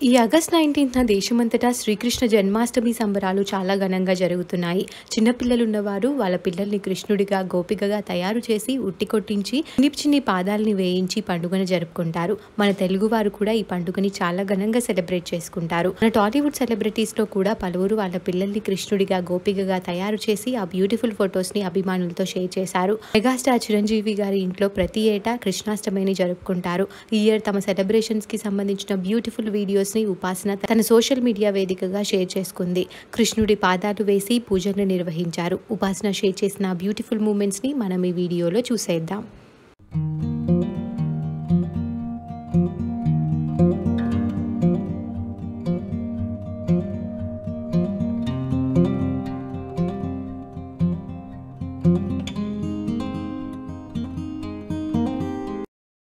ఈ ఆగస్ట్ నైన్టీన్త్న దేశమంతటా శ్రీకృష్ణ జన్మాష్టమి సంబరాలు చాలా ఘనంగా జరుగుతున్నాయి చిన్నపిల్లలు ఉన్నవారు వాళ్ళ పిల్లల్ని కృష్ణుడిగా గోపికగా తయారు చేసి ఉట్టి కొట్టించి చిన్ని చిన్ని పాదాలని వేయించి పండుగను జరుపుకుంటారు మన తెలుగువారు కూడా ఈ పండుగని చాలా ఘనంగా సెలబ్రేట్ చేసుకుంటారు మన టాలీవుడ్ సెలబ్రిటీస్ లో కూడా పలువురు వాళ్ళ పిల్లల్ని కృష్ణుడిగా గోపికగా తయారు చేసి ఆ బ్యూటిఫుల్ ఫొటోస్ ని అభిమానులతో షేర్ చేశారు మెగాస్టార్ చిరంజీవి గారి ఇంట్లో ప్రతి ఏటా కృష్ణాష్టమిని జరుపుకుంటారు ఈ ఇయర్ తమ సెలబ్రేషన్స్ కి సంబంధించిన బ్యూటిఫుల్ వీడియోస్ ని ఉపాసన తన సోషల్ మీడియా వేదికగా షేర్ చేసుకుంది కృష్ణుడి పాదాలు వేసి పూజలు నిర్వహించారు ఉపాసన షేర్ చేసిన బ్యూటిఫుల్ మూమెంట్స్ ని మనం ఈ వీడియోలో చూసేద్దాం